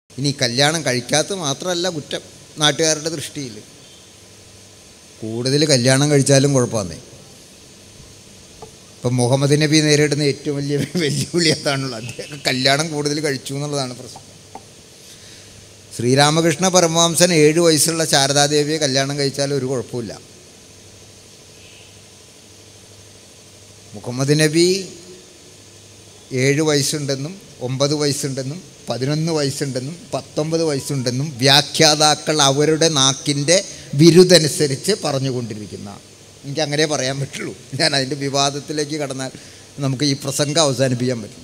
ഇനി കല്യാണം കഴിക്കാത്ത മാത്രമല്ല കുറ്റം നാട്ടുകാരുടെ ദൃഷ്ടിയിൽ കൂടുതൽ കല്യാണം കഴിച്ചാലും കുഴപ്പമെന്നേ ഇപ്പം മുഹമ്മദ് നബി നേരിടുന്ന ഏറ്റവും വലിയ വെല്ലുവിളി അതാണുള്ളത് അദ്ദേഹം കല്യാണം കൂടുതൽ കഴിച്ചു എന്നുള്ളതാണ് പ്രശ്നം ശ്രീരാമകൃഷ്ണ പരമവംശൻ ഏഴ് വയസ്സുള്ള ശാരദാദേവിയെ കല്യാണം കഴിച്ചാൽ ഒരു കുഴപ്പമില്ല മുഹമ്മദ് നബി ഏഴ് വയസ്സുണ്ടെന്നും ഒമ്പത് വയസ്സുണ്ടെന്നും പതിനൊന്ന് വയസ്സുണ്ടെന്നും പത്തൊമ്പത് വയസ്സുണ്ടെന്നും വ്യാഖ്യാതാക്കൾ അവരുടെ നാക്കിൻ്റെ ബിരുദനുസരിച്ച് പറഞ്ഞുകൊണ്ടിരിക്കുന്ന എനിക്ക് അങ്ങനെ പറയാൻ പറ്റുള്ളൂ ഞാൻ അതിൻ്റെ വിവാദത്തിലേക്ക് കടന്നാൽ നമുക്ക് ഈ പ്രസംഗം അവസാനിപ്പിക്കാൻ പറ്റില്ല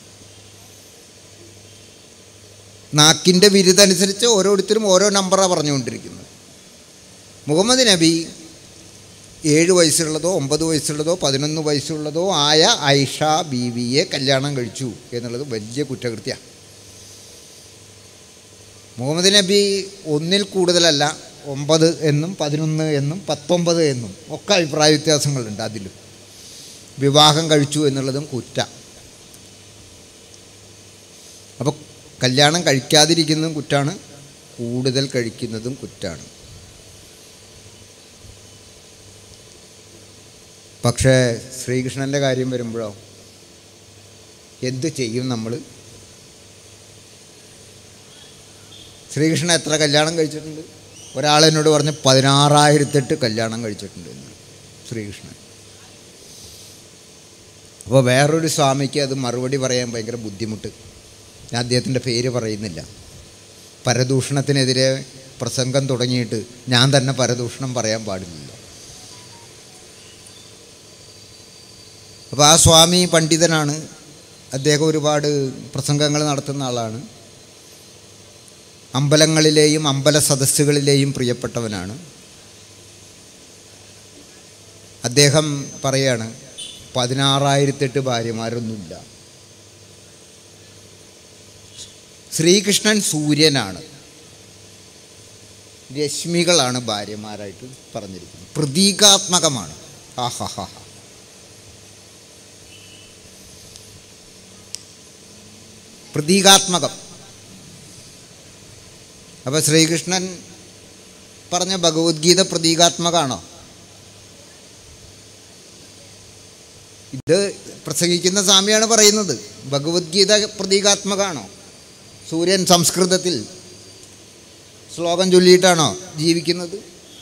നാക്കിൻ്റെ ബിരുദനുസരിച്ച് ഓരോരുത്തരും ഓരോ നമ്പറാണ് പറഞ്ഞുകൊണ്ടിരിക്കുന്നത് മുഹമ്മദ് നബി ഏഴ് വയസ്സുള്ളതോ ഒമ്പത് വയസ്സുള്ളതോ പതിനൊന്ന് വയസ്സുള്ളതോ ആയ ഐഷ ബീവിയെ കല്യാണം കഴിച്ചു എന്നുള്ളത് വലിയ കുറ്റകൃത്യമാണ് മുഹമ്മദ് നബി ഒന്നിൽ കൂടുതലല്ല ഒമ്പത് എന്നും പതിനൊന്ന് എന്നും പത്തൊമ്പത് എന്നും ഒക്കെ അഭിപ്രായ വ്യത്യാസങ്ങളുണ്ട് അതിലും വിവാഹം കഴിച്ചു എന്നുള്ളതും കുറ്റ അപ്പോൾ കല്യാണം കഴിക്കാതിരിക്കുന്നതും കുറ്റാണ് കൂടുതൽ കഴിക്കുന്നതും കുറ്റാണ് പക്ഷേ ശ്രീകൃഷ്ണൻ്റെ കാര്യം വരുമ്പോഴോ എന്ത് ചെയ്യും നമ്മൾ ശ്രീകൃഷ്ണൻ എത്ര കല്യാണം കഴിച്ചിട്ടുണ്ട് ഒരാളെന്നോട് പറഞ്ഞ് പതിനാറായിരത്തെട്ട് കല്യാണം കഴിച്ചിട്ടുണ്ട് എന്ന് ശ്രീകൃഷ്ണൻ അപ്പോൾ വേറൊരു സ്വാമിക്ക് അത് മറുപടി പറയാൻ ഭയങ്കര ബുദ്ധിമുട്ട് ഞാൻ അദ്ദേഹത്തിൻ്റെ പേര് പറയുന്നില്ല പരദൂഷണത്തിനെതിരെ പ്രസംഗം തുടങ്ങിയിട്ട് ഞാൻ തന്നെ പരദൂഷണം പറയാൻ പാടില്ലല്ലോ അപ്പോൾ ആ സ്വാമി പണ്ഡിതനാണ് അദ്ദേഹം ഒരുപാട് പ്രസംഗങ്ങൾ നടത്തുന്ന ആളാണ് അമ്പലങ്ങളിലെയും അമ്പല സദസ്സുകളിലെയും പ്രിയപ്പെട്ടവനാണ് അദ്ദേഹം പറയാണ് പതിനാറായിരത്തെട്ട് ഭാര്യമാരൊന്നുമില്ല ശ്രീകൃഷ്ണൻ സൂര്യനാണ് രശ്മികളാണ് ഭാര്യമാരായിട്ട് പറഞ്ഞിരിക്കുന്നത് പ്രതീകാത്മകമാണ് ആഹാ പ്രതീകാത്മകം അപ്പോൾ ശ്രീകൃഷ്ണൻ പറഞ്ഞ ഭഗവത്ഗീത പ്രതീകാത്മകമാണോ ഇത് പ്രസംഗിക്കുന്ന സ്വാമിയാണ് പറയുന്നത് ഭഗവത്ഗീത പ്രതീകാത്മകമാണോ സൂര്യൻ സംസ്കൃതത്തിൽ ശ്ലോകം ചൊല്ലിയിട്ടാണോ ജീവിക്കുന്നത്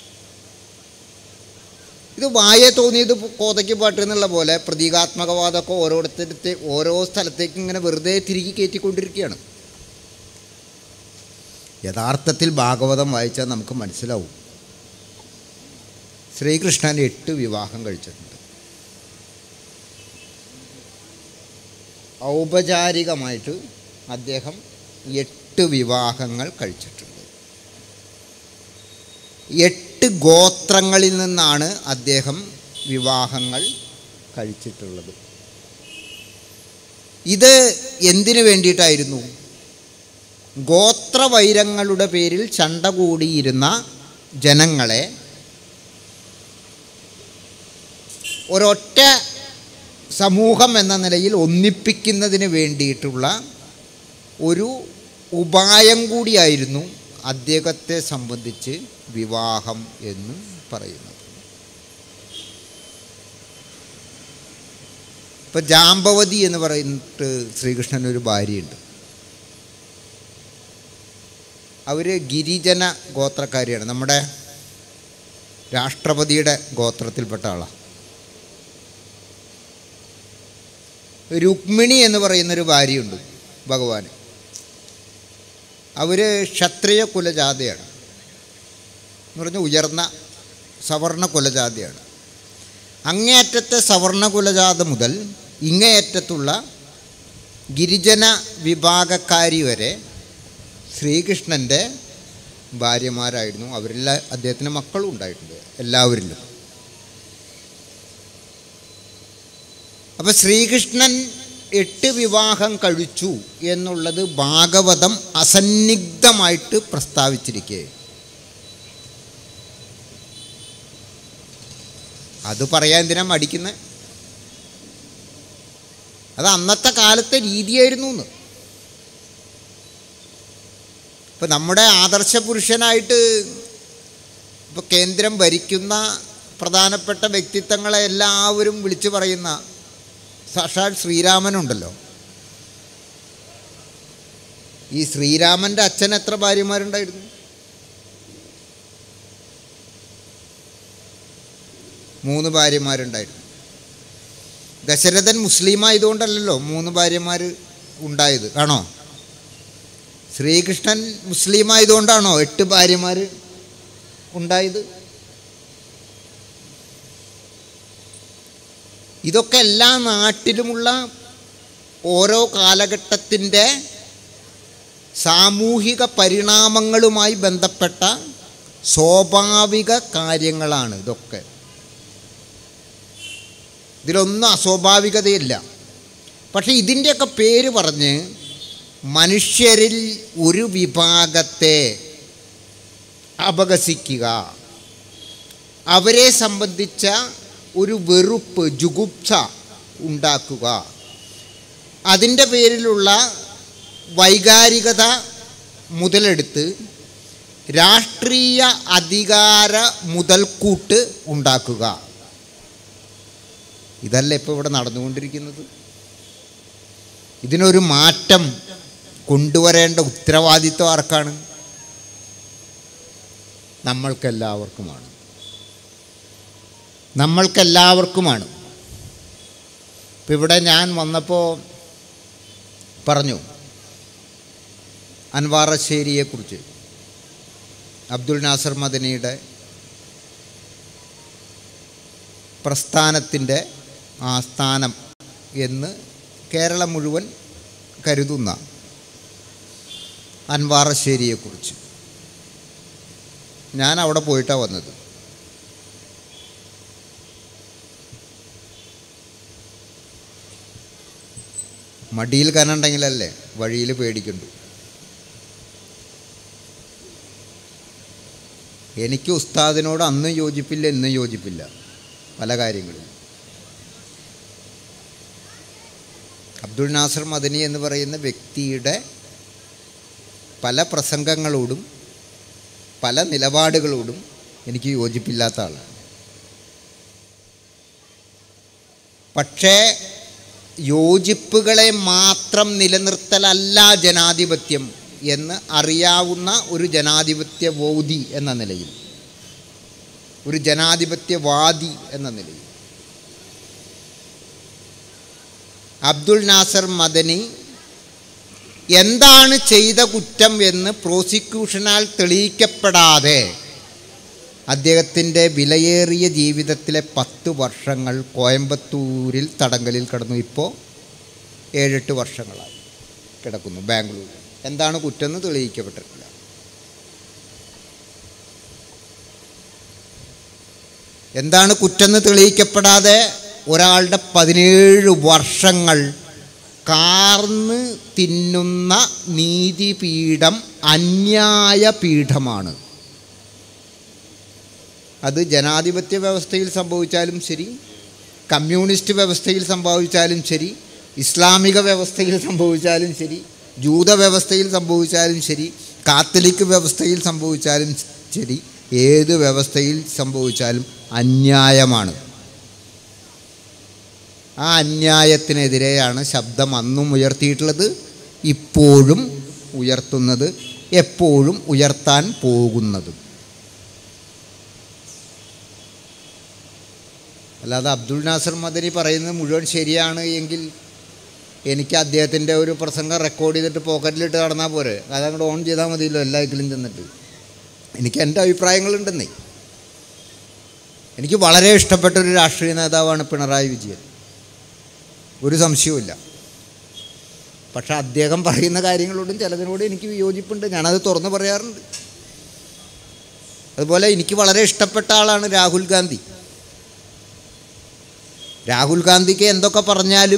ഇത് വായെ തോന്നിയത് കോതയ്ക്ക് പാട്ട് എന്നുള്ള പോലെ പ്രതീകാത്മകവാദമൊക്കെ ഓരോരുത്തരത്തെ ഓരോ സ്ഥലത്തേക്ക് ഇങ്ങനെ വെറുതെ തിരികെ കയറ്റിക്കൊണ്ടിരിക്കുകയാണ് യഥാർത്ഥത്തിൽ ഭാഗവതം വായിച്ചാൽ നമുക്ക് മനസ്സിലാവും ശ്രീകൃഷ്ണൻ എട്ട് വിവാഹം കഴിച്ചിട്ടുണ്ട് ഔപചാരികമായിട്ട് അദ്ദേഹം എട്ട് വിവാഹങ്ങൾ കഴിച്ചിട്ടുണ്ട് എട്ട് ഗോത്രങ്ങളിൽ നിന്നാണ് അദ്ദേഹം വിവാഹങ്ങൾ കഴിച്ചിട്ടുള്ളത് ഇത് എന്തിനു വേണ്ടിയിട്ടായിരുന്നു ഗോത്രവൈരങ്ങളുടെ പേരിൽ ചണ്ട കൂടിയിരുന്ന ജനങ്ങളെ ഒരൊറ്റ സമൂഹം എന്ന നിലയിൽ ഒന്നിപ്പിക്കുന്നതിന് വേണ്ടിയിട്ടുള്ള ഒരു ഉപായം കൂടിയായിരുന്നു അദ്ദേഹത്തെ സംബന്ധിച്ച് വിവാഹം എന്ന് പറയുന്നത് ഇപ്പം ജാമ്പവതി എന്ന് പറയുന്നിട്ട് ശ്രീകൃഷ്ണൻ ഒരു ഭാര്യയുണ്ട് അവർ ഗിരിജന ഗോത്രക്കാരിയാണ് നമ്മുടെ രാഷ്ട്രപതിയുടെ ഗോത്രത്തിൽപ്പെട്ട ആളാണ് രുക്മിണി എന്ന് പറയുന്നൊരു ഭാര്യയുണ്ട് ഭഗവാന് അവർ ക്ഷത്രിയ കുലജാതയാണ് എന്ന് പറഞ്ഞാൽ ഉയർന്ന സവർണ കുലജാതയാണ് അങ്ങേയറ്റത്തെ സവർണ കുലജാത മുതൽ ഇങ്ങേയറ്റത്തുള്ള ഗിരിജന വിഭാഗക്കാരി വരെ ശ്രീകൃഷ്ണൻ്റെ ഭാര്യമാരായിരുന്നു അവരെല്ലാം അദ്ദേഹത്തിന് മക്കളും ഉണ്ടായിട്ടുണ്ട് എല്ലാവരിലും അപ്പോൾ ശ്രീകൃഷ്ണൻ എട്ട് വിവാഹം കഴിച്ചു എന്നുള്ളത് ഭാഗവതം അസന്നിഗ്ധമായിട്ട് പ്രസ്താവിച്ചിരിക്കെ അത് പറയാൻ എന്തിനാ മടിക്കുന്നത് അത് അന്നത്തെ കാലത്തെ രീതിയായിരുന്നു എന്ന് ഇപ്പം നമ്മുടെ ആദർശ പുരുഷനായിട്ട് ഇപ്പോൾ കേന്ദ്രം ഭരിക്കുന്ന പ്രധാനപ്പെട്ട വ്യക്തിത്വങ്ങളെ എല്ലാവരും വിളിച്ചു പറയുന്ന സാക്ഷാൽ ശ്രീരാമനുണ്ടല്ലോ ഈ ശ്രീരാമൻ്റെ അച്ഛൻ എത്ര ഭാര്യമാരുണ്ടായിരുന്നു മൂന്ന് ഭാര്യമാരുണ്ടായിരുന്നു ദശരഥൻ മുസ്ലിം ആയതുകൊണ്ടല്ലല്ലോ മൂന്ന് ഭാര്യമാർ ഉണ്ടായത് ആണോ ശ്രീകൃഷ്ണൻ മുസ്ലിം ആയതുകൊണ്ടാണോ എട്ട് ഭാര്യമാർ ഉണ്ടായത് ഇതൊക്കെ എല്ലാ നാട്ടിലുമുള്ള ഓരോ കാലഘട്ടത്തിൻ്റെ സാമൂഹിക പരിണാമങ്ങളുമായി ബന്ധപ്പെട്ട സ്വാഭാവിക കാര്യങ്ങളാണ് ഇതൊക്കെ ഇതിലൊന്നും അസ്വാഭാവികതയില്ല പക്ഷേ ഇതിൻ്റെയൊക്കെ പേര് പറഞ്ഞ് മനുഷ്യരിൽ ഒരു വിഭാഗത്തെ അപകസിക്കുക അവരെ സംബന്ധിച്ച ഒരു വെറുപ്പ് ജുഗുപ്സ ഉണ്ടാക്കുക അതിൻ്റെ പേരിലുള്ള വൈകാരികത മുതലെടുത്ത് രാഷ്ട്രീയ അധികാര മുതൽക്കൂട്ട് ഉണ്ടാക്കുക ഇതല്ല ഇപ്പോൾ ഇവിടെ നടന്നുകൊണ്ടിരിക്കുന്നത് ഇതിനൊരു മാറ്റം കൊണ്ടുവരേണ്ട ഉത്തരവാദിത്വം ആർക്കാണ് നമ്മൾക്കെല്ലാവർക്കുമാണ് നമ്മൾക്കെല്ലാവർക്കുമാണ് ഇപ്പം ഇവിടെ ഞാൻ വന്നപ്പോൾ പറഞ്ഞു അൻവാറശ്ശേരിയെക്കുറിച്ച് അബ്ദുൽ നാസർ മദനിയുടെ പ്രസ്ഥാനത്തിൻ്റെ ആസ്ഥാനം എന്ന് കേരളം മുഴുവൻ കരുതുന്ന അൻവാറശ്ശേരിയെക്കുറിച്ച് ഞാൻ അവിടെ പോയിട്ടാണ് വന്നത് മടിയിൽ കനുണ്ടെങ്കിലല്ലേ വഴിയിൽ പേടിക്കണ്ടു എനിക്ക് ഉസ്താദിനോട് അന്നും യോജിപ്പില്ല ഇന്നും യോജിപ്പില്ല പല കാര്യങ്ങളിലും അബ്ദുൾ നാസർ മദനി എന്ന് പറയുന്ന വ്യക്തിയുടെ പല പ്രസംഗങ്ങളോടും പല നിലപാടുകളോടും എനിക്ക് യോജിപ്പില്ലാത്ത ആളാണ് പക്ഷേ യോജിപ്പുകളെ മാത്രം നിലനിർത്തലല്ല ജനാധിപത്യം എന്ന് അറിയാവുന്ന ഒരു ജനാധിപത്യബോധി എന്ന നിലയിൽ ഒരു ജനാധിപത്യവാദി എന്ന നിലയിൽ അബ്ദുൾ നാസർ മദനി എന്താണ് ചെയ്ത കുറ്റം എന്ന് പ്രോസിക്യൂഷനാൽ തെളിയിക്കപ്പെടാതെ അദ്ദേഹത്തിൻ്റെ വിലയേറിയ ജീവിതത്തിലെ പത്ത് വർഷങ്ങൾ കോയമ്പത്തൂരിൽ തടങ്കലിൽ കിടന്നു ഇപ്പോൾ ഏഴെട്ട് വർഷങ്ങളായി കിടക്കുന്നു ബാംഗ്ലൂരിൽ എന്താണ് കുറ്റമെന്ന് തെളിയിക്കപ്പെട്ടിട്ടില്ല എന്താണ് കുറ്റമെന്ന് തെളിയിക്കപ്പെടാതെ ഒരാളുടെ പതിനേഴ് വർഷങ്ങൾ കാർന്ന് തിന്നുന്ന നീതിപീഠം അന്യായ പീഠമാണ് അത് ജനാധിപത്യ വ്യവസ്ഥയിൽ സംഭവിച്ചാലും ശരി കമ്മ്യൂണിസ്റ്റ് വ്യവസ്ഥയിൽ സംഭവിച്ചാലും ശരി ഇസ്ലാമിക വ്യവസ്ഥയിൽ സംഭവിച്ചാലും ശരി ജൂത വ്യവസ്ഥയിൽ സംഭവിച്ചാലും ശരി കാത്തലിക് വ്യവസ്ഥയിൽ സംഭവിച്ചാലും ശരി ഏത് വ്യവസ്ഥയിൽ സംഭവിച്ചാലും അന്യായമാണ് ആ അന്യായത്തിനെതിരെയാണ് ശബ്ദം അന്നും ഉയർത്തിയിട്ടുള്ളത് ഇപ്പോഴും ഉയർത്തുന്നത് എപ്പോഴും ഉയർത്താൻ പോകുന്നതും അല്ലാതെ അബ്ദുൾ നാസർ മദനി പറയുന്നത് മുഴുവൻ ശരിയാണ് എങ്കിൽ എനിക്ക് അദ്ദേഹത്തിൻ്റെ ഒരു പ്രസംഗം റെക്കോർഡ് ചെയ്തിട്ട് പോക്കറ്റിലിട്ട് നടന്നാൽ പോരെ അതങ്ങോട്ട് ഓൺ ചെയ്താൽ മതിയല്ലോ എല്ലാ ഇതിലും ചെന്നിട്ട് എനിക്ക് എൻ്റെ അഭിപ്രായങ്ങളുണ്ടെന്നേ എനിക്ക് വളരെ ഇഷ്ടപ്പെട്ട ഒരു രാഷ്ട്രീയ നേതാവാണ് പിണറായി വിജയൻ ഒരു സംശയവുമില്ല പക്ഷെ അദ്ദേഹം പറയുന്ന കാര്യങ്ങളോടും ചിലതിനോട് എനിക്ക് വിയോജിപ്പുണ്ട് ഞാനത് തുറന്നു പറയാറുണ്ട് അതുപോലെ എനിക്ക് വളരെ ഇഷ്ടപ്പെട്ട ആളാണ് രാഹുൽ ഗാന്ധി രാഹുൽ ഗാന്ധിക്ക് എന്തൊക്കെ പറഞ്ഞാലും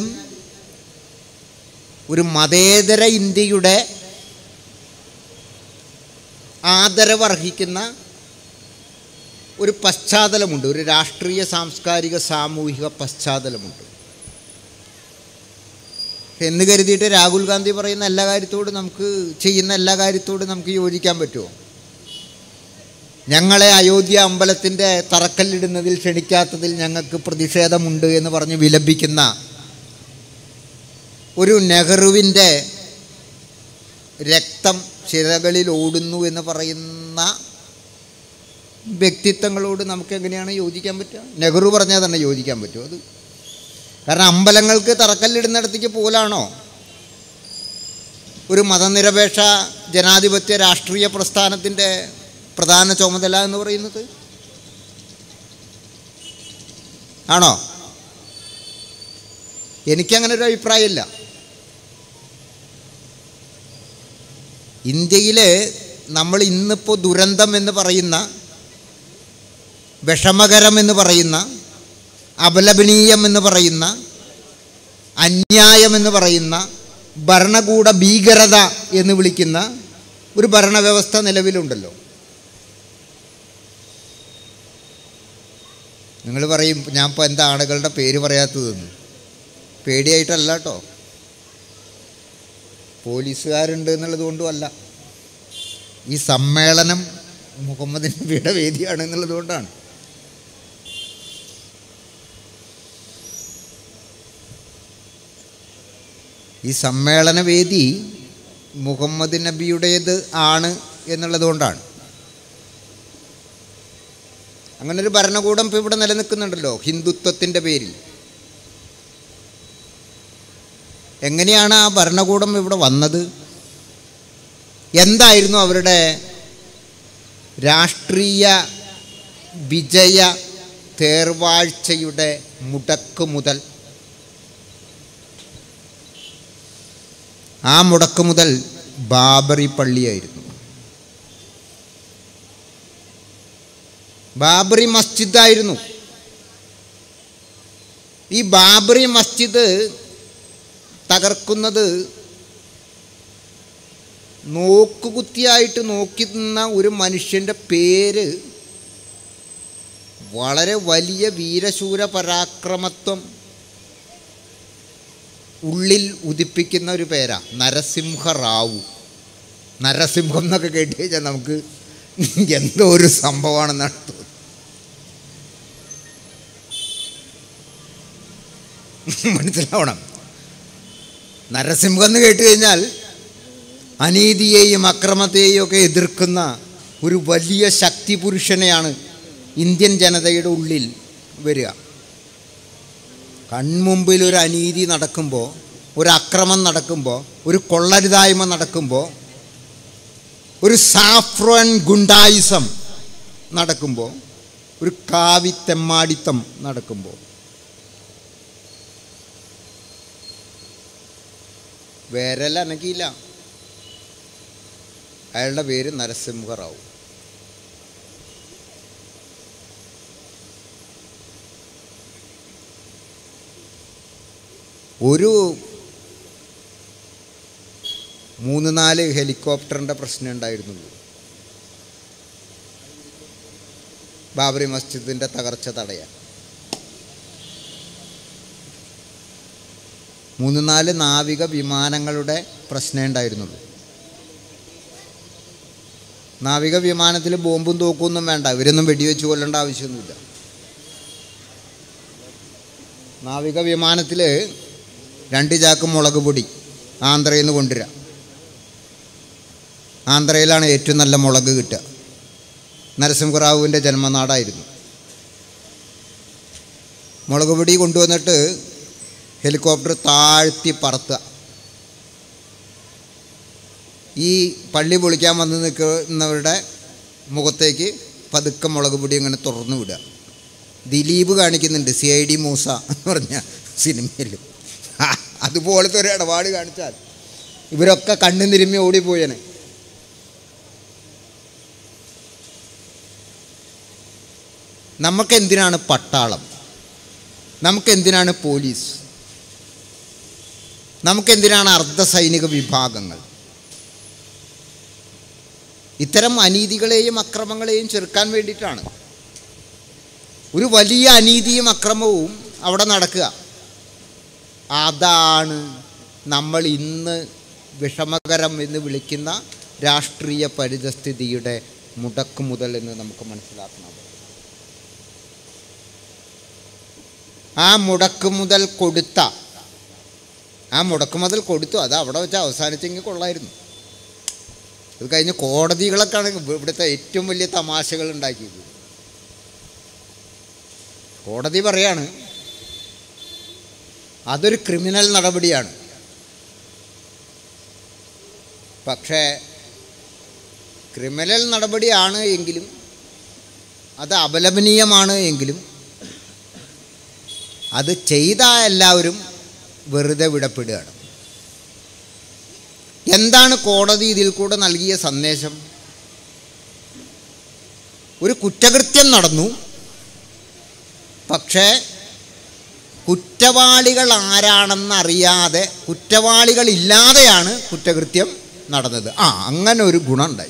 ഒരു മതേതര ഇന്ത്യയുടെ ആദരവർഹിക്കുന്ന ഒരു പശ്ചാത്തലമുണ്ട് ഒരു രാഷ്ട്രീയ സാംസ്കാരിക സാമൂഹിക പശ്ചാത്തലമുണ്ട് എന്ന് കരുതിയിട്ട് രാഹുൽ ഗാന്ധി പറയുന്ന എല്ലാ കാര്യത്തോടും നമുക്ക് ചെയ്യുന്ന എല്ലാ കാര്യത്തോടും നമുക്ക് യോജിക്കാൻ പറ്റുമോ ഞങ്ങളെ അയോധ്യ അമ്പലത്തിൻ്റെ തറക്കല്ലിടുന്നതിൽ ക്ഷണിക്കാത്തതിൽ ഞങ്ങൾക്ക് പ്രതിഷേധമുണ്ട് എന്ന് പറഞ്ഞ് വിലപിക്കുന്ന ഒരു നെഹ്റുവിൻ്റെ രക്തം ചിരകളിൽ ഓടുന്നു എന്ന് പറയുന്ന വ്യക്തിത്വങ്ങളോട് നമുക്ക് എങ്ങനെയാണ് യോജിക്കാൻ പറ്റുക നെഹ്റു പറഞ്ഞാൽ തന്നെ യോജിക്കാൻ പറ്റുമോ അത് കാരണം അമ്പലങ്ങൾക്ക് തറക്കല്ലിടുന്നിടത്തേക്ക് പോലാണോ ഒരു മതനിരപേക്ഷ ജനാധിപത്യ രാഷ്ട്രീയ പ്രസ്ഥാനത്തിൻ്റെ പ്രധാന ചുമതല എന്ന് പറയുന്നത് ആണോ എനിക്കങ്ങനെ ഒരു അഭിപ്രായമില്ല ഇന്ത്യയിൽ നമ്മൾ ഇന്നിപ്പോൾ ദുരന്തം എന്ന് പറയുന്ന വിഷമകരം എന്ന് പറയുന്ന അപലപനീയം എന്ന് പറയുന്ന അന്യായം എന്ന് പറയുന്ന ഭരണകൂട ഭീകരത എന്ന് വിളിക്കുന്ന ഒരു ഭരണവ്യവസ്ഥ നിലവിലുണ്ടല്ലോ നിങ്ങൾ പറയും ഞാൻ ഇപ്പോൾ എന്താ ആളുകളുടെ പേര് പറയാത്തതെന്ന് പേടിയായിട്ടല്ല കേട്ടോ പോലീസുകാരുണ്ട് എന്നുള്ളത് കൊണ്ടും അല്ല ഈ സമ്മേളനം മുഹമ്മദ് നബിയുടെ വേദിയാണ് എന്നുള്ളത് കൊണ്ടാണ് ഈ സമ്മേളന വേദി മുഹമ്മദ് നബിയുടേത് ആണ് എന്നുള്ളത് കൊണ്ടാണ് അങ്ങനെ ഒരു ഭരണകൂടം ഇപ്പോൾ ഇവിടെ നിലനിൽക്കുന്നുണ്ടല്ലോ ഹിന്ദുത്വത്തിൻ്റെ പേരിൽ എങ്ങനെയാണ് ആ ഭരണകൂടം ഇവിടെ വന്നത് എന്തായിരുന്നു അവരുടെ രാഷ്ട്രീയ വിജയ തേർവാഴ്ചയുടെ മുടക്ക് മുതൽ ആ മുടക്ക് മുതൽ ബാബറി പള്ളിയായിരുന്നു ബാബറി മസ്ജിദായിരുന്നു ഈ ബാബറി മസ്ജിദ് തകർക്കുന്നത് നോക്കുകുത്തിയായിട്ട് നോക്കി നിന്ന ഒരു മനുഷ്യൻ്റെ പേര് വളരെ വലിയ വീരശൂര പരാക്രമത്വം ഉള്ളിൽ ഉദിപ്പിക്കുന്ന ഒരു പേരാ നരസിംഹ റാവു നരസിംഹം എന്നൊക്കെ കേട്ട് കഴിഞ്ഞാൽ നമുക്ക് എന്തോ ഒരു സംഭവമാണെന്നാണ് തോന്നുന്നത് മനസ്സിലാവണം നരസിംഹം എന്ന് കേട്ട് കഴിഞ്ഞാൽ അനീതിയെയും അക്രമത്തെയും ഒക്കെ എതിർക്കുന്ന ഒരു വലിയ ശക്തി പുരുഷനെയാണ് ഇന്ത്യൻ ജനതയുടെ ഉള്ളിൽ വരിക കൺമുമ്പിൽ ഒരു അനീതി നടക്കുമ്പോൾ ഒരു അക്രമം നടക്കുമ്പോൾ ഒരു കൊള്ളരുതായ്മ നടക്കുമ്പോൾ ഒരു സാഫ്രോൻ ഗുണ്ടായിസം നടക്കുമ്പോൾ ഒരു കാവി തെമ്മാടിത്തം നടക്കുമ്പോൾ വിരലനക്കിയില്ല അയാളുടെ പേര് നരസിംഹറാവു ഒരു മൂന്ന് നാല് ഹെലികോപ്റ്ററിൻ്റെ പ്രശ്നം ഉണ്ടായിരുന്നുള്ളൂ ബാബറി മസ്ജിദിൻ്റെ തകർച്ച തടയാൻ മൂന്ന് നാല് നാവിക വിമാനങ്ങളുടെ പ്രശ്നമേ ഉണ്ടായിരുന്നുള്ളൂ നാവിക വിമാനത്തിൽ ബോംബും തോക്കൊന്നും വേണ്ട ഇവരൊന്നും വെടിവെച്ച് കൊല്ലേണ്ട ആവശ്യമൊന്നുമില്ല നാവിക വിമാനത്തിൽ രണ്ട് ചാക്ക് മുളക് പൊടി ആന്ധ്രയിൽ നിന്ന് കൊണ്ടുവരിക ആന്ധ്രയിലാണ് ഏറ്റവും നല്ല മുളക് കിട്ടുക നരസിംഹറാവുവിൻ്റെ ജന്മനാടായിരുന്നു മുളക് പൊടി കൊണ്ടുവന്നിട്ട് ഹെലികോപ്റ്റർ താഴ്ത്തി പറത്തുക ഈ പള്ളി പൊളിക്കാൻ വന്ന് നിൽക്കുന്നവരുടെ മുഖത്തേക്ക് പതുക്കെ മുളക് പൊടി ഇങ്ങനെ തുറന്നു വിടുക ദിലീപ് കാണിക്കുന്നുണ്ട് സി ഐ ഡി മൂസ എന്ന് പറഞ്ഞ സിനിമയിൽ അതുപോലത്തെ ഒരു ഇടപാട് കാണിച്ചാൽ ഇവരൊക്കെ കണ്ണു തിരുമ്മി ഓടിപ്പോയനെ നമുക്കെന്തിനാണ് പട്ടാളം നമുക്കെന്തിനാണ് പോലീസ് നമുക്കെന്തിനാണ് അർദ്ധ സൈനിക വിഭാഗങ്ങൾ ഇത്തരം അനീതികളെയും അക്രമങ്ങളെയും ചെറുക്കാൻ വേണ്ടിയിട്ടാണ് ഒരു വലിയ അനീതിയും അക്രമവും അവിടെ നടക്കുക അതാണ് നമ്മൾ ഇന്ന് വിഷമകരം എന്ന് വിളിക്കുന്ന രാഷ്ട്രീയ പരിതസ്ഥിതിയുടെ മുടക്ക് മുതൽ എന്ന് നമുക്ക് മനസ്സിലാക്കണം ആ മുടക്ക് മുതൽ കൊടുത്ത ആ മുടക്ക് മുതൽ കൊടുത്തു അത് അവിടെ വെച്ച് അവസാനിച്ചെങ്കിൽ കൊള്ളായിരുന്നു അത് കഴിഞ്ഞ് കോടതികളൊക്കെയാണ് ഇവിടുത്തെ ഏറ്റവും വലിയ തമാശകൾ ഉണ്ടാക്കിയത് കോടതി പറയാണ് അതൊരു ക്രിമിനൽ നടപടിയാണ് പക്ഷേ ക്രിമിനൽ നടപടിയാണ് എങ്കിലും അത് അപലപനീയമാണ് എങ്കിലും അത് ചെയ്ത എല്ലാവരും വെറുതെ വിടപ്പെടുകയാണ് എന്താണ് കോടതി ഇതിൽ കൂടെ നൽകിയ സന്ദേശം ഒരു കുറ്റകൃത്യം നടന്നു പക്ഷേ കുറ്റവാളികൾ ആരാണെന്നറിയാതെ കുറ്റവാളികളില്ലാതെയാണ് കുറ്റകൃത്യം നടന്നത് ആ അങ്ങനെ ഒരു ഗുണമുണ്ടായി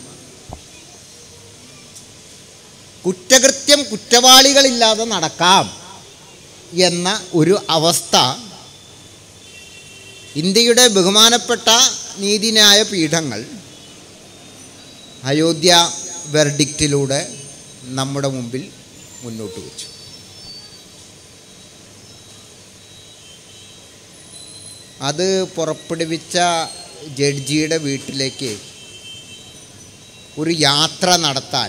കുറ്റകൃത്യം കുറ്റവാളികളില്ലാതെ നടക്കാം എന്ന ഒരു അവസ്ഥ ഇന്ത്യയുടെ ബഹുമാനപ്പെട്ട നീതിന്യായ പീഠങ്ങൾ അയോധ്യ വെർഡിക്റ്റിലൂടെ നമ്മുടെ മുമ്പിൽ മുന്നോട്ട് വെച്ചു അത് പുറപ്പെടുവിച്ച ജഡ്ജിയുടെ വീട്ടിലേക്ക് ഒരു യാത്ര നടത്താൻ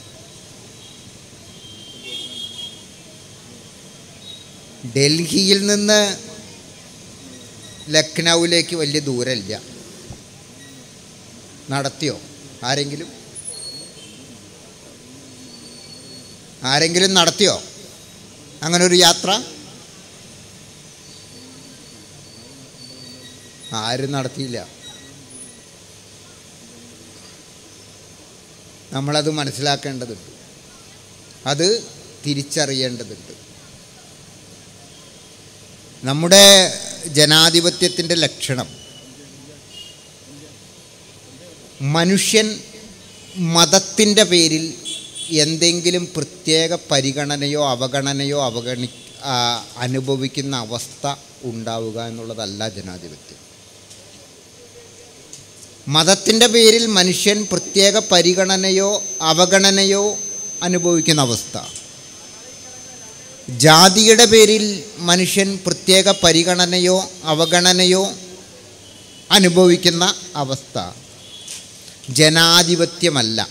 ഡൽഹിയിൽ നിന്ന് ലക്നൗവിലേക്ക് വലിയ ദൂരമില്ല നടത്തിയോ ആരെങ്കിലും ആരെങ്കിലും നടത്തിയോ അങ്ങനെ ഒരു യാത്ര ആരും നടത്തിയില്ല നമ്മളത് മനസ്സിലാക്കേണ്ടതുണ്ട് അത് തിരിച്ചറിയേണ്ടതുണ്ട് നമ്മുടെ ജനാധിപത്യത്തിൻ്റെ ലക്ഷണം മനുഷ്യൻ മതത്തിൻ്റെ പേരിൽ എന്തെങ്കിലും പ്രത്യേക പരിഗണനയോ അവഗണനയോ അവഗണി ആ, അനുഭവിക്കുന്ന അവസ്ഥ ഉണ്ടാവുക എന്നുള്ളതല്ല ജനാധിപത്യം മതത്തിൻ്റെ പേരിൽ മനുഷ്യൻ പ്രത്യേക പരിഗണനയോ അവഗണനയോ അനുഭവിക്കുന്ന അവസ്ഥ ജാതിയുടെ പേരിൽ മനുഷ്യൻ പ്രത്യേക പരിഗണനയോ അവഗണനയോ അനുഭവിക്കുന്ന അവസ്ഥ ജനാധിപത്യമല്ല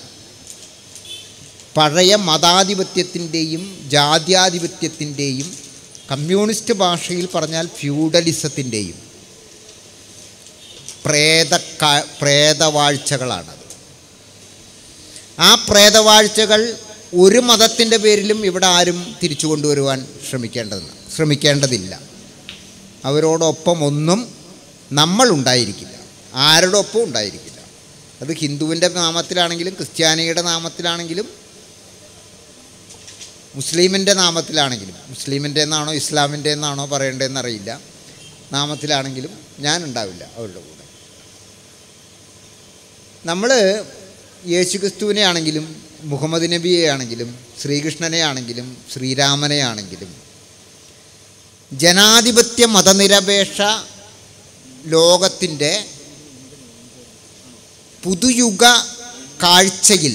പഴയ മതാധിപത്യത്തിൻ്റെയും ജാത്യാധിപത്യത്തിൻ്റെയും കമ്മ്യൂണിസ്റ്റ് ഭാഷയിൽ പറഞ്ഞാൽ ഫ്യൂഡലിസത്തിൻ്റെയും പ്രേത ക- പ്രേതവാഴ്ചകളാണത് ആ പ്രേതവാഴ്ചകൾ ഒരു മതത്തിൻ്റെ പേരിലും ഇവിടെ ആരും തിരിച്ചു കൊണ്ടുവരുവാൻ ശ്രമിക്കേണ്ടതെന്ന് ശ്രമിക്കേണ്ടതില്ല അവരോടൊപ്പം ഒന്നും നമ്മൾ ഉണ്ടായിരിക്കില്ല ആരുടെ ഒപ്പം ഉണ്ടായിരിക്കില്ല അത് ഹിന്ദുവിൻ്റെ നാമത്തിലാണെങ്കിലും ക്രിസ്ത്യാനിയുടെ നാമത്തിലാണെങ്കിലും മുസ്ലിമിൻ്റെ നാമത്തിലാണെങ്കിലും മുസ്ലിമിൻ്റെ എന്നാണോ ഇസ്ലാമിൻ്റെ എന്നാണോ പറയേണ്ടതെന്ന് അറിയില്ല നാമത്തിലാണെങ്കിലും ഞാനുണ്ടാവില്ല അവരുടെ കൂടെ നമ്മൾ യേശുക്രിസ്തുവിനെ ആണെങ്കിലും മുഹമ്മദ് നബിയെ ആണെങ്കിലും ശ്രീകൃഷ്ണനെ ആണെങ്കിലും ശ്രീരാമനെ ആണെങ്കിലും ജനാധിപത്യ മതനിരപേക്ഷ ലോകത്തിൻ്റെ പുതുയുഗ കാഴ്ചയിൽ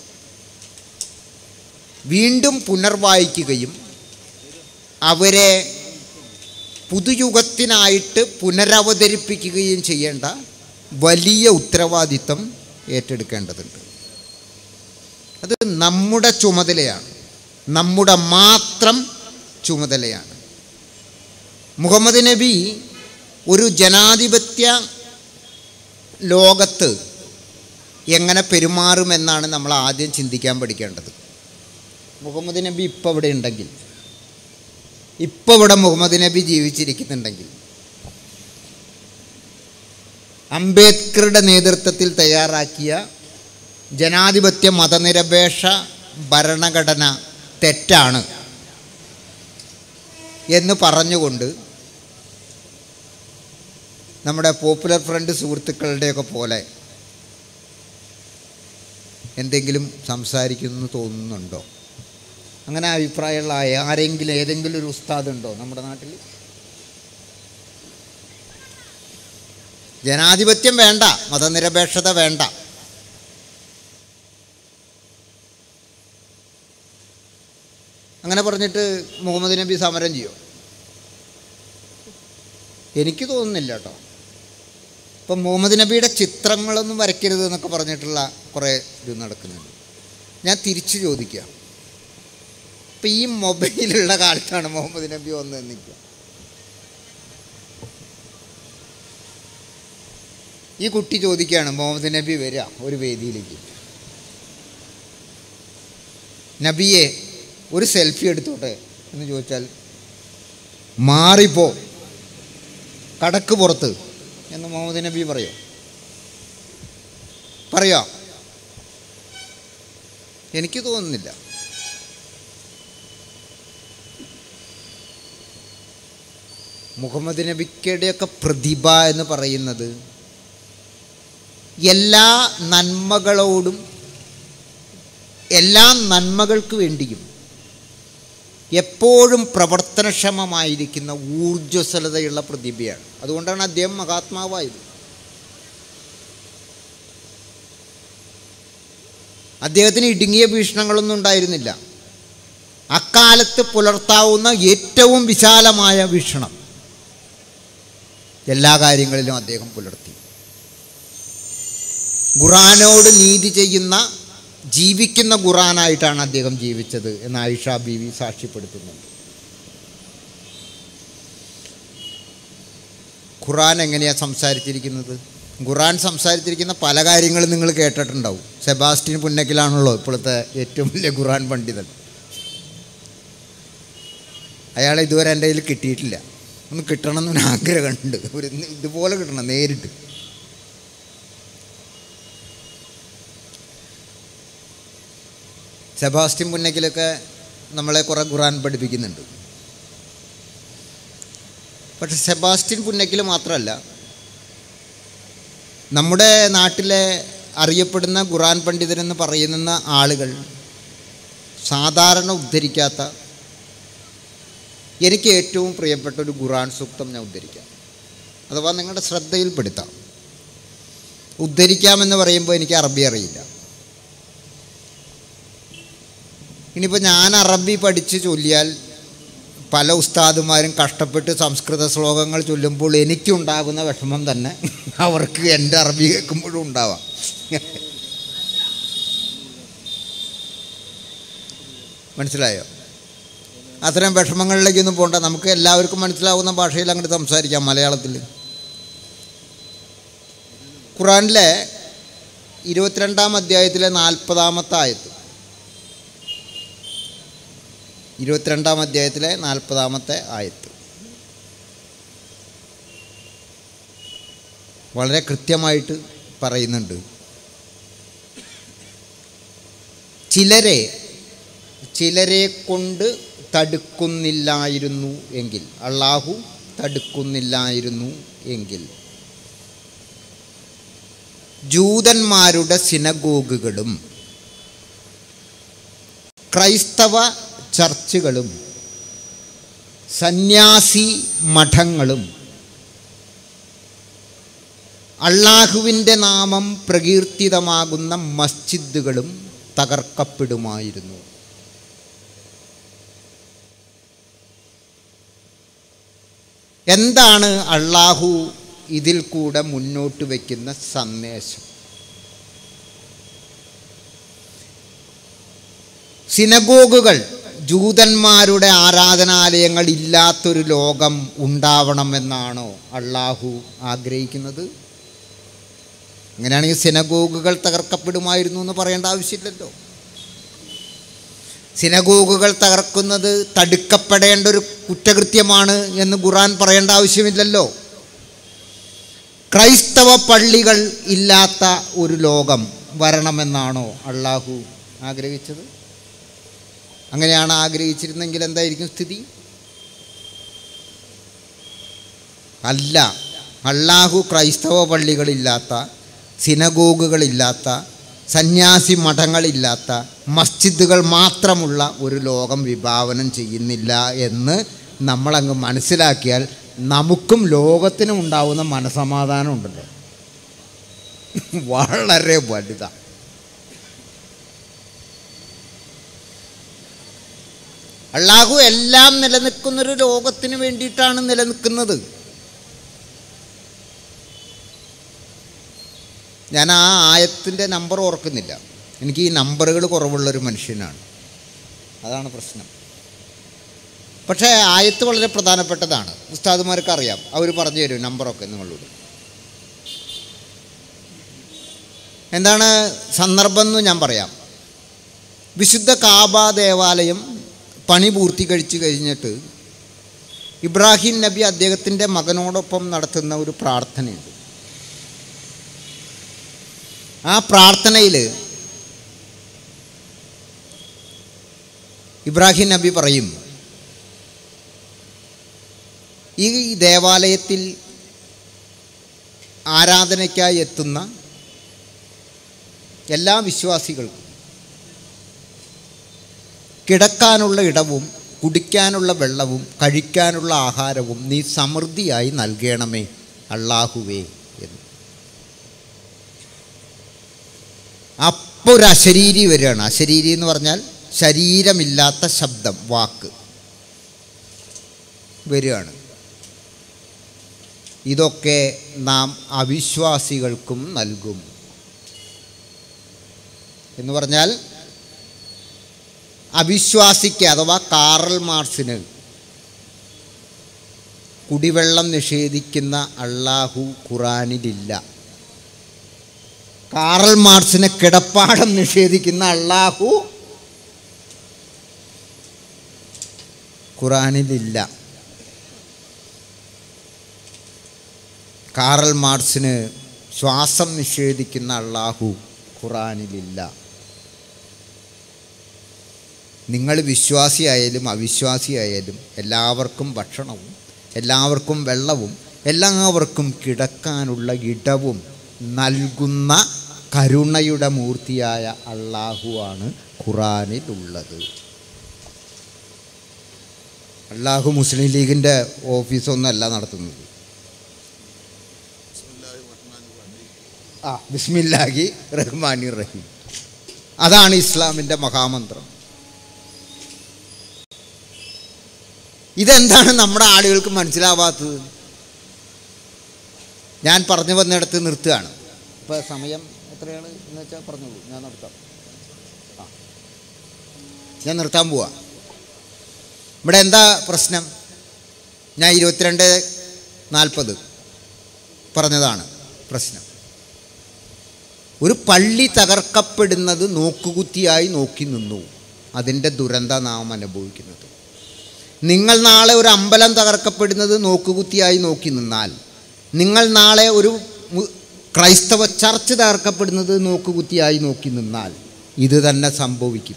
വീണ്ടും പുനർവായിക്കുകയും അവരെ പുതുയുഗത്തിനായിട്ട് പുനരവതരിപ്പിക്കുകയും ചെയ്യേണ്ട വലിയ ഉത്തരവാദിത്തം ഏറ്റെടുക്കേണ്ടതുണ്ട് അത് നമ്മുടെ ചുമതലയാണ് നമ്മുടെ മാത്രം ചുമതലയാണ് മുഹമ്മദ് നബി ഒരു ജനാധിപത്യ ലോകത്ത് എങ്ങനെ പെരുമാറുമെന്നാണ് നമ്മൾ ആദ്യം ചിന്തിക്കാൻ പഠിക്കേണ്ടത് മുഹമ്മദ് നബി ഇപ്പോൾ ഇവിടെ ഉണ്ടെങ്കിൽ ഇപ്പോൾ ഇവിടെ മുഹമ്മദ് നബി ജീവിച്ചിരിക്കുന്നുണ്ടെങ്കിൽ അംബേദ്കറുടെ നേതൃത്വത്തിൽ തയ്യാറാക്കിയ ജനാധിപത്യ മതനിരപേക്ഷ ഭരണഘടന തെറ്റാണ് എന്ന് പറഞ്ഞുകൊണ്ട് നമ്മുടെ പോപ്പുലർ ഫ്രണ്ട് സുഹൃത്തുക്കളുടെയൊക്കെ പോലെ എന്തെങ്കിലും സംസാരിക്കുന്നു തോന്നുന്നുണ്ടോ അങ്ങനെ അഭിപ്രായമുള്ള ആരെങ്കിലും ഏതെങ്കിലും ഒരു ഉസ്താദ് ഉണ്ടോ നമ്മുടെ നാട്ടിൽ ജനാധിപത്യം വേണ്ട മതനിരപേക്ഷത വേണ്ട അങ്ങനെ പറഞ്ഞിട്ട് മുഹമ്മദ് നബി സമരം ചെയ്യും എനിക്ക് തോന്നുന്നില്ല കേട്ടോ ഇപ്പം മുഹമ്മദ് നബിയുടെ ചിത്രങ്ങളൊന്നും വരയ്ക്കരുത് എന്നൊക്കെ പറഞ്ഞിട്ടുള്ള കുറേ ഇത് നടക്കുന്നുണ്ട് ഞാൻ തിരിച്ചു ചോദിക്കുക ഇപ്പം ഈ മൊബൈലുള്ള കാലത്താണ് മുഹമ്മദ് നബി വന്ന് നിൽക്കുക ഈ കുട്ടി ചോദിക്കുകയാണ് മുഹമ്മദ് നബി വരിക ഒരു വേദിയിലേക്ക് നബിയെ ഒരു സെൽഫി എടുത്തോട്ടെ എന്ന് ചോദിച്ചാൽ മാറിപ്പോ കടക്ക് പുറത്ത് എന്ന് മുഹമ്മദ് നബി പറയോ പറയോ എനിക്ക് തോന്നുന്നില്ല മുഹമ്മദ് നബിക്കയുടെയൊക്കെ പ്രതിഭ എന്ന് പറയുന്നത് എല്ലാ നന്മകളോടും എല്ലാ നന്മകൾക്ക് വേണ്ടിയും എപ്പോഴും പ്രവർത്തനക്ഷമമായിരിക്കുന്ന ഊർജ്ജസ്വലതയുള്ള പ്രതിഭയാണ് അതുകൊണ്ടാണ് അദ്ദേഹം മഹാത്മാവായത് അദ്ദേഹത്തിന് ഇടുങ്ങിയ ഭീഷണങ്ങളൊന്നും ഉണ്ടായിരുന്നില്ല അക്കാലത്ത് പുലർത്താവുന്ന ഏറ്റവും വിശാലമായ വീക്ഷണം എല്ലാ കാര്യങ്ങളിലും അദ്ദേഹം പുലർത്തി ഖുറാനോട് നീതി ചെയ്യുന്ന ജീവിക്കുന്ന ഖുറാനായിട്ടാണ് അദ്ദേഹം ജീവിച്ചത് എന്ന് ആയിഷ ബീവി സാക്ഷ്യപ്പെടുത്തുന്നുണ്ട് ഖുറാൻ എങ്ങനെയാണ് സംസാരിച്ചിരിക്കുന്നത് ഖുറാൻ സംസാരിച്ചിരിക്കുന്ന പല കാര്യങ്ങളും നിങ്ങൾ കേട്ടിട്ടുണ്ടാവും സെബാസ്റ്റ്യൻ പുന്നക്കിലാണല്ലോ ഇപ്പോഴത്തെ ഏറ്റവും വലിയ ഖുറാൻ പണ്ഡിതൻ അയാളെ ഇതുവരെ എൻ്റെ കയ്യിൽ കിട്ടിയിട്ടില്ല ഒന്ന് കിട്ടണം എന്ന് ആഗ്രഹമുണ്ട് ഒരു ഇതുപോലെ കിട്ടണം നേരിട്ട് സെബാസ്റ്റ്യൻ പുന്നക്കിലൊക്കെ നമ്മളെ കുറേ ഖുറാൻ പഠിപ്പിക്കുന്നുണ്ട് പക്ഷെ സെബാസ്റ്റ്യൻ പുന്നക്കിൽ മാത്രമല്ല നമ്മുടെ നാട്ടിലെ അറിയപ്പെടുന്ന ഖുറാൻ പണ്ഡിതരെന്ന് പറയുന്ന ആളുകൾ സാധാരണ ഉദ്ധരിക്കാത്ത എനിക്ക് ഏറ്റവും പ്രിയപ്പെട്ട ഒരു ഖുറാൻ സൂക്തം ഞാൻ ഉദ്ധരിക്കാം അഥവാ നിങ്ങളുടെ ശ്രദ്ധയിൽപ്പെടുത്താം ഉദ്ധരിക്കാമെന്ന് പറയുമ്പോൾ എനിക്ക് അറബി അറിയില്ല ഇനിയിപ്പോൾ ഞാൻ അറബി പഠിച്ച് ചൊല്ലിയാൽ പല ഉസ്താദുമാരും കഷ്ടപ്പെട്ട് സംസ്കൃത ശ്ലോകങ്ങൾ ചൊല്ലുമ്പോൾ എനിക്കുണ്ടാകുന്ന വിഷമം തന്നെ അവർക്ക് എൻ്റെ അറബി കേൾക്കുമ്പോഴും ഉണ്ടാവാം മനസ്സിലായോ അത്തരം വിഷമങ്ങളിലേക്കൊന്നും പോകണ്ട നമുക്ക് എല്ലാവർക്കും മനസ്സിലാവുന്ന ഭാഷയിൽ അങ്ങോട്ട് സംസാരിക്കാം മലയാളത്തിൽ ഖുറാനിലെ ഇരുപത്തിരണ്ടാം അധ്യായത്തിലെ നാൽപ്പതാമത്തെ ആയത്ത് ഇരുപത്തിരണ്ടാം അധ്യായത്തിലെ നാൽപ്പതാമത്തെ ആയത്ത് വളരെ കൃത്യമായിട്ട് പറയുന്നുണ്ട് ചിലരെ ചിലരെ കൊണ്ട് തടുക്കുന്നില്ലായിരുന്നു എങ്കിൽ അള്ളാഹു തടുക്കുന്നില്ലായിരുന്നു എങ്കിൽ ജൂതന്മാരുടെ സിനഗോഗുകളും ക്രൈസ്തവ ചർച്ചുകളും സന്യാസി മഠങ്ങളും അള്ളാഹുവിൻ്റെ നാമം പ്രകീർത്തിതമാകുന്ന മസ്ജിദുകളും തകർക്കപ്പെടുമായിരുന്നു എന്താണ് അള്ളാഹു ഇതിൽ കൂടെ മുന്നോട്ട് വയ്ക്കുന്ന സന്ദേശം സിനഗോഗുകൾ ജൂതന്മാരുടെ ആരാധനാലയങ്ങൾ ഇല്ലാത്തൊരു ലോകം ഉണ്ടാവണമെന്നാണോ അള്ളാഹു ആഗ്രഹിക്കുന്നത് അങ്ങനെയാണെങ്കിൽ സിനഗോഗുകൾ തകർക്കപ്പെടുമായിരുന്നു എന്ന് പറയേണ്ട ആവശ്യമില്ലല്ലോ സിനഗോഗുകൾ തകർക്കുന്നത് തടുക്കപ്പെടേണ്ട ഒരു കുറ്റകൃത്യമാണ് എന്ന് ഖുറാൻ പറയേണ്ട ആവശ്യമില്ലല്ലോ ക്രൈസ്തവ പള്ളികൾ ഇല്ലാത്ത ഒരു ലോകം വരണമെന്നാണോ അള്ളാഹു ആഗ്രഹിച്ചത് അങ്ങനെയാണ് ആഗ്രഹിച്ചിരുന്നെങ്കിൽ എന്തായിരിക്കും സ്ഥിതി അല്ല അള്ളാഹു ക്രൈസ്തവ പള്ളികളില്ലാത്ത സിനഗോഗുകളില്ലാത്ത സന്യാസി മഠങ്ങളില്ലാത്ത മസ്ജിദുകൾ മാത്രമുള്ള ഒരു ലോകം വിഭാവനം ചെയ്യുന്നില്ല എന്ന് നമ്മളങ്ങ് മനസ്സിലാക്കിയാൽ നമുക്കും ലോകത്തിനും ഉണ്ടാവുന്ന മനസമാധാനം ഉണ്ടല്ലോ വളരെ വലുതാണ് അള്ളാഹു എല്ലാം നിലനിൽക്കുന്നൊരു ലോകത്തിന് വേണ്ടിയിട്ടാണ് നിലനിൽക്കുന്നത് ഞാൻ ആ ആയത്തിൻ്റെ നമ്പർ ഓർക്കുന്നില്ല എനിക്ക് ഈ നമ്പറുകൾ കുറവുള്ളൊരു മനുഷ്യനാണ് അതാണ് പ്രശ്നം പക്ഷേ ആയത്ത് വളരെ പ്രധാനപ്പെട്ടതാണ് ഉസ്താദുമാർക്ക് അറിയാം അവർ പറഞ്ഞു തരും നമ്പറൊക്കെ നിങ്ങളോട് എന്താണ് സന്ദർഭം എന്ന് ഞാൻ പറയാം വിശുദ്ധ കാബ ദേവാലയം പണി പൂർത്തീകരിച്ച് കഴിഞ്ഞിട്ട് ഇബ്രാഹിം നബി അദ്ദേഹത്തിൻ്റെ മകനോടൊപ്പം നടത്തുന്ന ഒരു പ്രാർത്ഥനയുണ്ട് ആ പ്രാർത്ഥനയിൽ ഇബ്രാഹിം നബി പറയും ഈ ദേവാലയത്തിൽ ആരാധനയ്ക്കായി എത്തുന്ന എല്ലാ വിശ്വാസികൾക്കും കിടക്കാനുള്ള ഇടവും കുടിക്കാനുള്ള വെള്ളവും കഴിക്കാനുള്ള ആഹാരവും നീ സമൃദ്ധിയായി നൽകണമേ അള്ളാഹുവേ എന്ന് അപ്പോൾ ഒരു അശരീരി വരികയാണ് അശരീരി എന്ന് പറഞ്ഞാൽ ശരീരമില്ലാത്ത ശബ്ദം വാക്ക് വരികയാണ് ഇതൊക്കെ നാം അവിശ്വാസികൾക്കും നൽകും എന്ന് പറഞ്ഞാൽ അവിശ്വാസിക്ക് അഥവാ കാറൽ മാർസിന് കുടിവെള്ളം നിഷേധിക്കുന്ന അള്ളാഹു ഖുറാനിലില്ല കാറൽ മാർസിന് കിടപ്പാടം നിഷേധിക്കുന്ന അള്ളാഹു ഖുറാനിലില്ല കാറൽ മാർസിന് ശ്വാസം നിഷേധിക്കുന്ന അള്ളാഹു ഖുറാനിലില്ല നിങ്ങൾ വിശ്വാസിയായാലും അവിശ്വാസിയായാലും എല്ലാവർക്കും ഭക്ഷണവും എല്ലാവർക്കും വെള്ളവും എല്ലാവർക്കും കിടക്കാനുള്ള ഇടവും നൽകുന്ന കരുണയുടെ മൂർത്തിയായ അള്ളാഹുവാണ് ഖുറാനിലുള്ളത് അള്ളാഹു മുസ്ലിം ലീഗിൻ്റെ ഓഫീസൊന്നുമല്ല നടത്തുന്നത് ആ ബിസ്മില്ലാഹി റഹ്മാനി റഹീം അതാണ് ഇസ്ലാമിൻ്റെ മഹാമന്ത്രം ഇതെന്താണ് നമ്മുടെ ആളുകൾക്ക് മനസ്സിലാവാത്തത് ഞാൻ പറഞ്ഞു വന്നിടത്ത് നിർത്തുകയാണ് ഇപ്പോൾ സമയം എത്രയാണ് എന്ന് വെച്ചാൽ പറഞ്ഞോളൂ ഞാൻ നിർത്താം ആ ഞാൻ നിർത്താൻ പോവാ ഇവിടെ എന്താ പ്രശ്നം ഞാൻ ഇരുപത്തിരണ്ട് നാൽപ്പത് പറഞ്ഞതാണ് പ്രശ്നം ഒരു പള്ളി തകർക്കപ്പെടുന്നത് നോക്കുകുത്തിയായി നോക്കി നിന്നു അതിൻ്റെ ദുരന്ത നാം അനുഭവിക്കുന്നത് നിങ്ങൾ നാളെ ഒരു അമ്പലം തകർക്കപ്പെടുന്നത് നോക്കുകുത്തിയായി നോക്കി നിന്നാൽ നിങ്ങൾ നാളെ ഒരു മു- ക്രൈസ്തവ ചർച്ച് തകർക്കപ്പെടുന്നത് നോക്കുകുത്തിയായി നോക്കി നിന്നാൽ ഇത് തന്നെ സംഭവിക്കും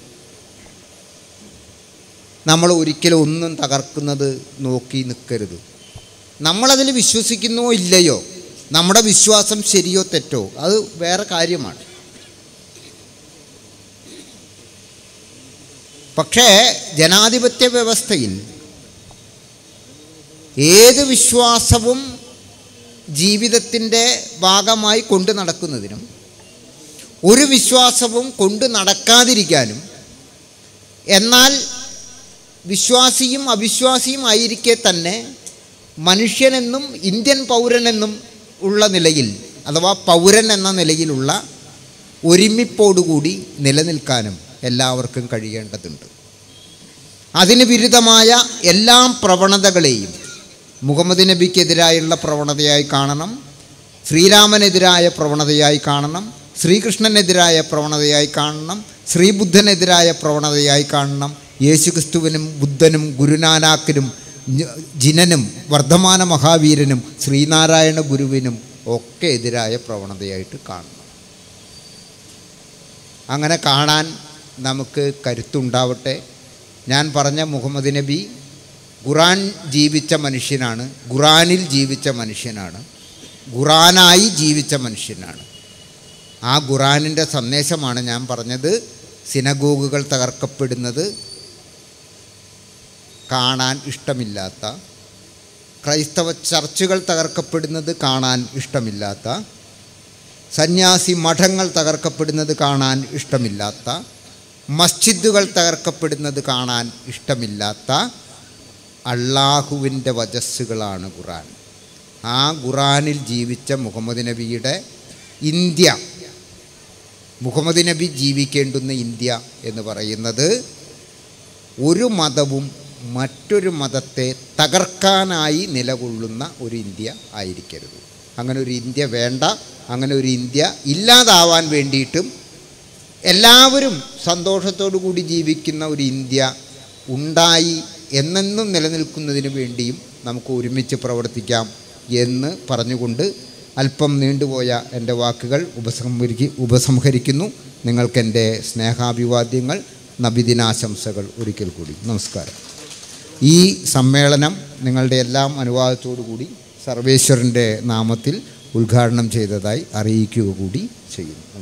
നമ്മൾ ഒരിക്കലും ഒന്നും തകർക്കുന്നത് നോക്കി നിൽക്കരുത് നമ്മളതിൽ വിശ്വസിക്കുന്നോ ഇല്ലയോ നമ്മുടെ വിശ്വാസം ശരിയോ തെറ്റോ അത് വേറെ കാര്യമാണ് പക്ഷേ ജനാധിപത്യ വ്യവസ്ഥയിൽ ഏത് വിശ്വാസവും ജീവിതത്തിൻ്റെ ഭാഗമായി കൊണ്ടു നടക്കുന്നതിനും ഒരു വിശ്വാസവും കൊണ്ടു നടക്കാതിരിക്കാനും എന്നാൽ വിശ്വാസിയും അവിശ്വാസിയും ആയിരിക്കെ തന്നെ മനുഷ്യനെന്നും ഇന്ത്യൻ പൗരനെന്നും ഉള്ള നിലയിൽ അഥവാ പൗരൻ എന്ന നിലയിലുള്ള ഒരുമിപ്പോടുകൂടി നിലനിൽക്കാനും എല്ലാവർക്കും കഴിയേണ്ടതുണ്ട് അതിന് വിരുദ്ധമായ എല്ലാ പ്രവണതകളെയും മുഹമ്മദ് നബിക്കെതിരായുള്ള പ്രവണതയായി കാണണം ശ്രീരാമനെതിരായ പ്രവണതയായി കാണണം ശ്രീകൃഷ്ണനെതിരായ പ്രവണതയായി കാണണം ശ്രീബുദ്ധനെതിരായ പ്രവണതയായി കാണണം യേശുക്രിസ്തുവിനും ബുദ്ധനും ഗുരുനാനാക്കിനും ഞ- ജിനനും വർദ്ധമാന മഹാവീരനും ശ്രീനാരായണ ഗുരുവിനും ഒക്കെ എതിരായ പ്രവണതയായിട്ട് കാണണം അങ്ങനെ കാണാൻ നമുക്ക് കരുത്തുണ്ടാവട്ടെ ഞാൻ പറഞ്ഞ മുഹമ്മദ് നബി ഖുറാൻ ജീവിച്ച മനുഷ്യനാണ് ഖുറാനിൽ ജീവിച്ച മനുഷ്യനാണ് ഖുറാനായി ജീവിച്ച മനുഷ്യനാണ് ആ ഖുറാനിൻ്റെ സന്ദേശമാണ് ഞാൻ പറഞ്ഞത് സിനഗോഗുകൾ തകർക്കപ്പെടുന്നത് കാണാൻ ഇഷ്ടമില്ലാത്ത ക്രൈസ്തവ ചർച്ചുകൾ തകർക്കപ്പെടുന്നത് കാണാൻ ഇഷ്ടമില്ലാത്ത സന്യാസി മഠങ്ങൾ തകർക്കപ്പെടുന്നത് കാണാൻ ഇഷ്ടമില്ലാത്ത മസ്ജിദുകൾ തകർക്കപ്പെടുന്നത് കാണാൻ ഇഷ്ടമില്ലാത്ത അള്ളാഹുവിൻ്റെ വചസ്സുകളാണ് ഖുറാൻ ആ ഖുറാനിൽ ജീവിച്ച മുഹമ്മദ് നബിയുടെ ഇന്ത്യ മുഹമ്മദ് നബി ജീവിക്കേണ്ടുന്ന ഇന്ത്യ എന്ന് പറയുന്നത് ഒരു മതവും മറ്റൊരു മതത്തെ തകർക്കാനായി നിലകൊള്ളുന്ന ഒരു ഇന്ത്യ ആയിരിക്കരുത് അങ്ങനെ ഒരു ഇന്ത്യ വേണ്ട അങ്ങനെ ഒരു ഇന്ത്യ ഇല്ലാതാവാൻ വേണ്ടിയിട്ടും എല്ലാവരും സന്തോഷത്തോടു കൂടി ജീവിക്കുന്ന ഒരു ഇന്ത്യ ഉണ്ടായി എന്നെന്നും നിലനിൽക്കുന്നതിന് വേണ്ടിയും നമുക്ക് ഒരുമിച്ച് പ്രവർത്തിക്കാം എന്ന് പറഞ്ഞുകൊണ്ട് അല്പം നീണ്ടുപോയ എൻ്റെ വാക്കുകൾ ഉപസംഹരിക്ക് ഉപസംഹരിക്കുന്നു നിങ്ങൾക്കെൻ്റെ സ്നേഹാഭിവാദ്യങ്ങൾ നബിദിനാശംസകൾ ഒരിക്കൽ കൂടി നമസ്കാരം ഈ സമ്മേളനം നിങ്ങളുടെ എല്ലാം അനുവാദത്തോടു കൂടി സർവേശ്വരൻ്റെ നാമത്തിൽ ഉദ്ഘാടനം ചെയ്തതായി അറിയിക്കുക കൂടി ചെയ്യുന്നു